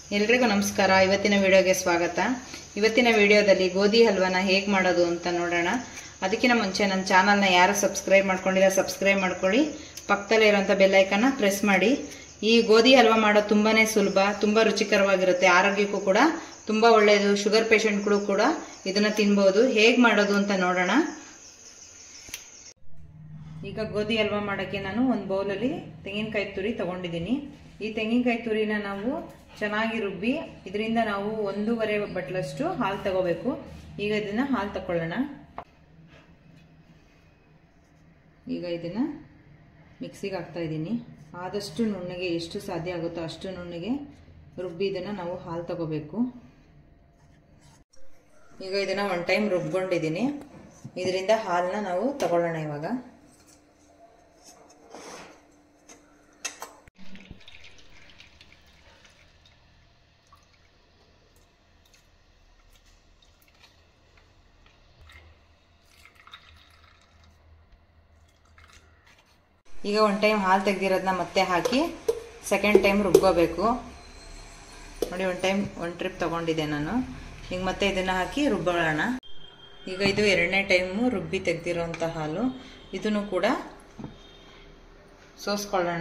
ಎಲ್ರಿಗೂ ನಮಸ್ಕಾರ ಇವತ್ತಿನ ವಿಡಿಯೋಗೆ ಸ್ವಾಗತ ಇವತ್ತಿನ ವಿಡಿಯೋದಲ್ಲಿ ಗೋಧಿ ಹಲ್ವಾನ ಹೇಗೆ ಮಾಡೋದು ಅಂತ ನೋಡೋಣ ಅದಕ್ಕಿಂತ ಮುಂಚೆ ನನ್ನ ಚಾನಲ್ನ ಯಾರು ಸಬ್ಸ್ಕ್ರೈಬ್ ಮಾಡ್ಕೊಂಡಿಲ್ಲ ಸಬ್ಸ್ಕ್ರೈಬ್ ಮಾಡ್ಕೊಳ್ಳಿ ಪಕ್ಕದಲ್ಲೇ ಇರುವಂಥ ಬೆಲ್ಲೈಕನ್ನ ಪ್ರೆಸ್ ಮಾಡಿ ಈ ಗೋಧಿ ಹಲ್ವಾ ಮಾಡೋದು ತುಂಬಾನೇ ಸುಲಭ ತುಂಬ ರುಚಿಕರವಾಗಿರುತ್ತೆ ಆರೋಗ್ಯಕ್ಕೂ ಕೂಡ ತುಂಬ ಒಳ್ಳೆಯದು ಶುಗರ್ ಪೇಷಂಟ್ಗಳು ಕೂಡ ಇದನ್ನು ತಿನ್ಬೋದು ಹೇಗೆ ಮಾಡೋದು ಅಂತ ನೋಡೋಣ ಈಗ ಗೋಧಿ ಹಲ್ವಾ ಮಾಡೋಕ್ಕೆ ನಾನು ಒಂದು ಬೌಲಲ್ಲಿ ತೆಂಗಿನಕಾಯಿ ತುರಿ ತಗೊಂಡಿದ್ದೀನಿ ಈ ತೆಂಗಿನಕಾಯಿ ತುರಿನ ನಾವು ಚೆನ್ನಾಗಿ ರುಬ್ಬಿ ಇದರಿಂದ ನಾವು ಒಂದೂವರೆ ಬಟ್ಲಷ್ಟು ಹಾಲು ತಗೋಬೇಕು ಈಗ ಇದನ್ನ ಹಾಲು ತಗೊಳ್ಳೋಣ ಈಗ ಇದನ್ನ ಮಿಕ್ಸಿಗೆ ಹಾಕ್ತಾ ಇದ್ದೀನಿ ಆದಷ್ಟು ನುಣ್ಣಗೆ ಎಷ್ಟು ಸಾಧ್ಯ ಆಗುತ್ತೋ ಅಷ್ಟು ನುಣ್ಣಗೆ ರುಬ್ಬಿ ಇದನ್ನು ನಾವು ಹಾಲು ತಗೋಬೇಕು ಈಗ ಇದನ್ನು ಒನ್ ಟೈಮ್ ರುಬ್ಕೊಂಡಿದ್ದೀನಿ ಇದರಿಂದ ಹಾಲನ್ನ ನಾವು ತಗೊಳ್ಳೋಣ ಇವಾಗ ಈಗ ಒನ್ ಟೈಮ್ ಹಾಲು ತೆಗ್ದಿರೋದನ್ನ ಮತ್ತೆ ಹಾಕಿ ಸೆಕೆಂಡ್ ಟೈಮ್ ರುಬ್ಕೋಬೇಕು ನೋಡಿ ಒನ್ ಟೈಮ್ ಒನ್ ಟ್ರಿಪ್ ತೊಗೊಂಡಿದ್ದೆ ನಾನು ಈಗ ಮತ್ತೆ ಇದನ್ನು ಹಾಕಿ ರುಬ್ಬೋಣ ಈಗ ಇದು ಎರಡನೇ ಟೈಮು ರುಬ್ಬಿ ತೆಗ್ದಿರೋಂಥ ಹಾಲು ಇದನ್ನು ಕೂಡ ಸೋಸ್ಕೊಳ್ಳೋಣ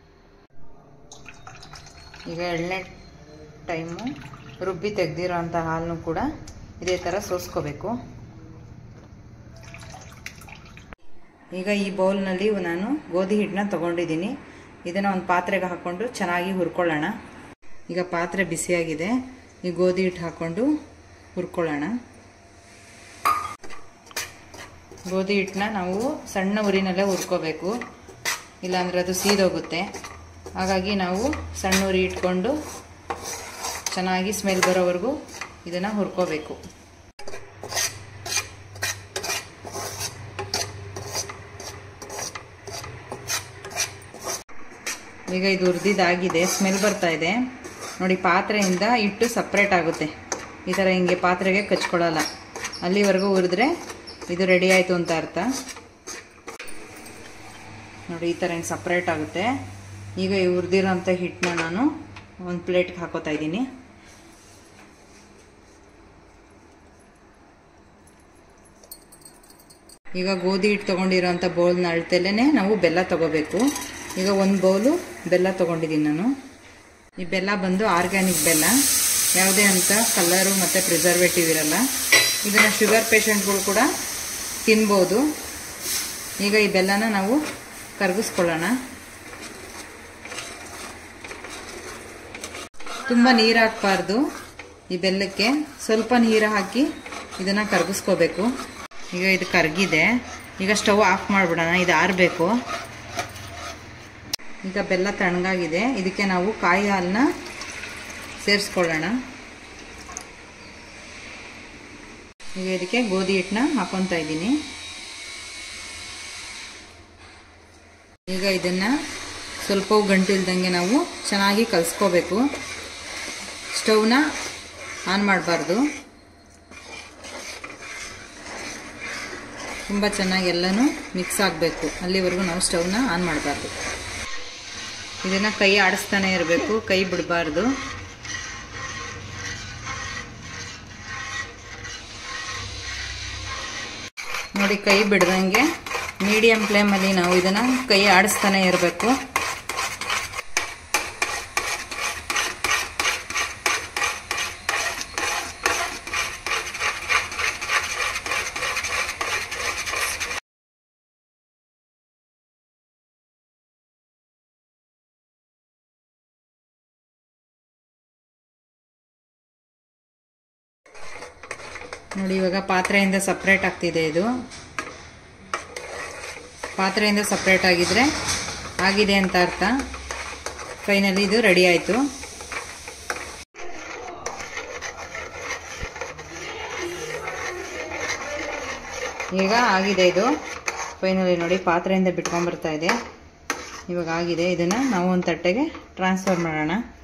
ಈಗ ಎರಡನೇ ಟೈಮು ರುಬ್ಬಿ ತೆಗ್ದಿರೋ ಅಂಥ ಹಾಲನ್ನು ಕೂಡ ಇದೇ ಥರ ಸೋಸ್ಕೋಬೇಕು ಈಗ ಈ ಬೌಲ್ನಲ್ಲಿ ನಾನು ಗೋಧಿ ಹಿಟ್ಟನ್ನ ತೊಗೊಂಡಿದ್ದೀನಿ ಇದನ್ನು ಒಂದು ಪಾತ್ರೆಗೆ ಹಾಕ್ಕೊಂಡು ಚೆನ್ನಾಗಿ ಹುರ್ಕೊಳ್ಳೋಣ ಈಗ ಪಾತ್ರೆ ಬಿಸಿಯಾಗಿದೆ ಈ ಗೋಧಿ ಹಿಟ್ಟು ಹಾಕ್ಕೊಂಡು ಹುರ್ಕೊಳ್ಳೋಣ ಗೋಧಿ ಹಿಟ್ಟನ್ನ ನಾವು ಸಣ್ಣ ಉರಿನಲ್ಲೇ ಹುರ್ಕೋಬೇಕು ಇಲ್ಲಾಂದರೆ ಅದು ಸೀದೋಗುತ್ತೆ ಹಾಗಾಗಿ ನಾವು ಸಣ್ಣ ಉರಿ ಇಟ್ಕೊಂಡು ಚೆನ್ನಾಗಿ ಸ್ಮೆಲ್ ಬರೋವರೆಗೂ ಇದನ್ನು ಹುರ್ಕೋಬೇಕು ಈಗ ಇದು ಹುರಿದಿದ್ದಾಗಿದೆ ಸ್ಮೆಲ್ ಬರ್ತಾ ಇದೆ ನೋಡಿ ಪಾತ್ರೆಯಿಂದ ಇಟ್ಟು ಸಪ್ರೇಟ್ ಆಗುತ್ತೆ ಈ ಥರ ಹಿಂಗೆ ಪಾತ್ರೆಗೆ ಕಚ್ಕೊಳ್ಳಲ್ಲ ಅಲ್ಲಿವರೆಗೂ ಹುರಿದ್ರೆ ಇದು ರೆಡಿ ಆಯಿತು ಅಂತ ಅರ್ಥ ನೋಡಿ ಈ ಥರ ಹಿಂಗೆ ಸಪ್ರೇಟ್ ಆಗುತ್ತೆ ಈಗ ಈ ಹುರಿದಿರೋಂಥ ಹಿಟ್ಟನ್ನ ನಾನು ಒಂದು ಪ್ಲೇಟ್ಗೆ ಹಾಕೋತಾ ಇದ್ದೀನಿ ಈಗ ಗೋಧಿ ಹಿಟ್ಟು ತೊಗೊಂಡಿರೋಂಥ ಬೌಲ್ನ ಅಳತೆಲೇ ನಾವು ಬೆಲ್ಲ ತೊಗೋಬೇಕು ಈಗ ಒಂದು ಬೌಲು ಬೆಲ್ಲ ತೊಗೊಂಡಿದ್ದೀನಿ ನಾನು ಈ ಬೆಲ್ಲ ಬಂದು ಆರ್ಗ್ಯಾನಿಕ್ ಬೆಲ್ಲ ಯಾವುದೇ ಅಂತ ಕಲರು ಮತ್ತು ಪ್ರಿಸರ್ವೇಟಿವ್ ಇರಲ್ಲ ಇದನ್ನು ಶುಗರ್ ಪೇಷಂಟ್ಗಳು ಕೂಡ ತಿನ್ಬೋದು ಈಗ ಈ ಬೆಲ್ಲನ ನಾವು ಕರಗಿಸ್ಕೊಳ್ಳೋಣ ತುಂಬ ನೀರು ಹಾಕಬಾರ್ದು ಈ ಬೆಲ್ಲಕ್ಕೆ ಸ್ವಲ್ಪ ನೀರು ಹಾಕಿ ಇದನ್ನು ಕರಗಿಸ್ಕೋಬೇಕು ಈಗ ಇದು ಕರಗಿದೆ ಈಗ ಸ್ಟವ್ ಆಫ್ ಮಾಡಿಬಿಡೋಣ ಇದು ಆರಬೇಕು ಈಗ ಬೆಲ್ಲ ತಣ್ಣಗಾಗಿದೆ ಇದಕ್ಕೆ ನಾವು ಕಾಯಿ ಹಾಲನ್ನ ಸೇರಿಸ್ಕೊಳ್ಳೋಣ ಈಗ ಇದಕ್ಕೆ ಗೋಧಿ ಹಿಟ್ಟನ್ನ ಹಾಕೊತಾ ಇದ್ದೀನಿ ಈಗ ಇದನ್ನು ಸ್ವಲ್ಪ ಗಂಟಿಲ್ದಂಗೆ ನಾವು ಚೆನ್ನಾಗಿ ಕಲಿಸ್ಕೋಬೇಕು ಸ್ಟವ್ನ ಆನ್ ಮಾಡಬಾರ್ದು ತುಂಬ ಚೆನ್ನಾಗಿ ಎಲ್ಲನೂ ಮಿಕ್ಸ್ ಆಗಬೇಕು ಅಲ್ಲಿವರೆಗೂ ನಾವು ಸ್ಟವ್ನ ಆನ್ ಮಾಡಬಾರ್ದು ಇದನ್ನು ಕೈ ಆಡಿಸ್ತಾನೆ ಇರಬೇಕು ಕೈ ಬಿಡಬಾರ್ದು ನೋಡಿ ಕೈ ಬಿಡ್ದಂಗೆ ಮೀಡಿಯಂ ಫ್ಲೇಮಲ್ಲಿ ನಾವು ಇದನ್ನು ಕೈ ಆಡಿಸ್ತಾನೆ ಇರಬೇಕು ನೋಡಿ ಇವಾಗ ಪಾತ್ರೆಯಿಂದ ಸಪ್ರೇಟ್ ಆಗ್ತಿದೆ ಇದು ಪಾತ್ರೆಯಿಂದ ಸಪ್ರೇಟ್ ಆಗಿದ್ರೆ ಆಗಿದೆ ಅಂತ ಅರ್ಥ ಫೈನಲಿ ಇದು ರೆಡಿ ಆಯಿತು ಈಗ ಆಗಿದೆ ಇದು ಫೈನಲಿ ನೋಡಿ ಪಾತ್ರೆಯಿಂದ ಬಿಟ್ಕೊಂಡ್ಬರ್ತಾ ಇದೆ ಇವಾಗ ಆಗಿದೆ ಇದನ್ನು ನಾವು ಒಂದು ತಟ್ಟೆಗೆ ಟ್ರಾನ್ಸ್ಫರ್ ಮಾಡೋಣ